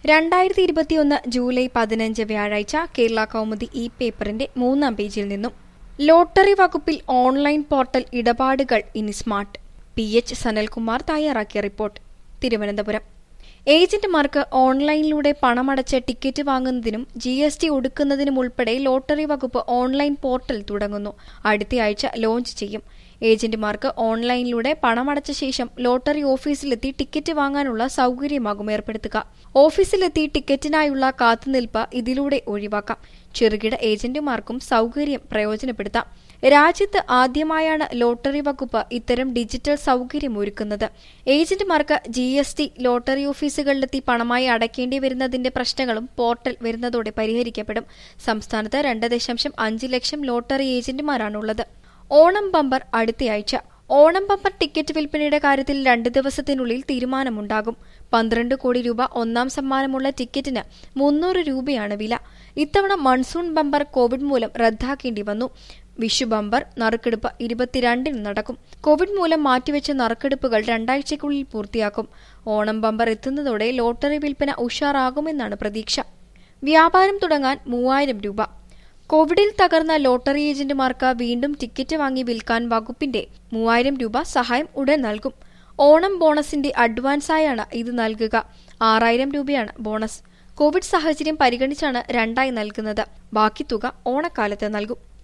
രണ്ടായിരത്തി ഇരുപത്തിയൊന്ന് ജൂലൈ പതിനഞ്ച് വ്യാഴാഴ്ച കേരള കൗമുദി ഇ പേപ്പറിന്റെ മൂന്നാം പേജിൽ നിന്നും ലോട്ടറി വകുപ്പിൽ ഓൺലൈൻ പോർട്ടൽ ഇടപാടുകൾ ഇനി സ്മാർട്ട് പി എച്ച് സനൽകുമാർ തയ്യാറാക്കിയ റിപ്പോർട്ട് തിരുവനന്തപുരം ഏജന്റുമാർക്ക് ഓൺലൈനിലൂടെ പണമടച്ച് ടിക്കറ്റ് വാങ്ങുന്നതിനും ജി എസ് ടി ഒടുക്കുന്നതിനും ഉൾപ്പെടെ ലോട്ടറി വകുപ്പ് ഓൺലൈൻ പോർട്ടൽ തുടങ്ങുന്നു അടുത്തയാഴ്ച ലോഞ്ച് ചെയ്യും ഏജന്റുമാർക്ക് ഓൺലൈനിലൂടെ പണമടച്ച ശേഷം ലോട്ടറി ഓഫീസിലെത്തി ടിക്കറ്റ് വാങ്ങാനുള്ള സൗകര്യമാകും ഏർപ്പെടുത്തുക ഓഫീസിലെത്തി ടിക്കറ്റിനായുള്ള കാത്തുനിൽപ്പ് ഇതിലൂടെ ഒഴിവാക്കാം ചെറുകിട ഏജന്റുമാർക്കും സൗകര്യം പ്രയോജനപ്പെടുത്താം രാജ്യത്ത് ആദ്യമായാണ് ലോട്ടറി വകുപ്പ് ഇത്തരം ഡിജിറ്റൽ സൗകര്യം ഒരുക്കുന്നത് ഏജന്റുമാർക്ക് ജി എസ് ടി ലോട്ടറി ഓഫീസുകളിലെത്തി പണമായി അടയ്ക്കേണ്ടി വരുന്നതിന്റെ പ്രശ്നങ്ങളും പോർട്ടൽ വരുന്നതോടെ പരിഹരിക്കപ്പെടും സംസ്ഥാനത്ത് രണ്ട് ദശാംശം അഞ്ച് ലക്ഷം ലോട്ടറി ഏജന്റുമാരാണുള്ളത് ഓണം ബമ്പർ അടുത്തയാഴ്ച ഓണം ബമ്പർ ടിക്കറ്റ് വിൽപ്പനയുടെ കാര്യത്തിൽ രണ്ട് ദിവസത്തിനുള്ളിൽ തീരുമാനമുണ്ടാകും പന്ത്രണ്ട് കോടി രൂപ ഒന്നാം സമ്മാനമുള്ള ടിക്കറ്റിന് മുന്നൂറ് രൂപയാണ് വില ഇത്തവണ മൺസൂൺ ബമ്പർ കോവിഡ് മൂലം റദ്ദാക്കേണ്ടി വന്നു വിഷു ബമ്പർ നറുക്കെടുപ്പ് ഇരുപത്തിരണ്ടിന് നടക്കും കോവിഡ് മൂലം മാറ്റിവെച്ച നറുക്കെടുപ്പുകൾ രണ്ടാഴ്ചയ്ക്കുള്ളിൽ പൂർത്തിയാക്കും ഓണം ബമ്പർ എത്തുന്നതോടെ ലോട്ടറി വിൽപ്പന ഉഷാറാകുമെന്നാണ് പ്രതീക്ഷ വ്യാപാരം തുടങ്ങാൻ മൂവായിരം രൂപ കോവിഡിൽ തകർന്ന ലോട്ടറി ഏജന്റുമാർക്ക് വീണ്ടും ടിക്കറ്റ് വാങ്ങി വിൽക്കാൻ വകുപ്പിന്റെ മൂവായിരം രൂപ സഹായം ഉടൻ നൽകും ഓണം ബോണസിന്റെ അഡ്വാൻസായാണ് ഇത് നൽകുക ആറായിരം രൂപയാണ് ബോണസ് കോവിഡ് സാഹചര്യം പരിഗണിച്ചാണ് രണ്ടായി നൽകുന്നത് ബാക്കി തുക ഓണക്കാലത്ത് നൽകും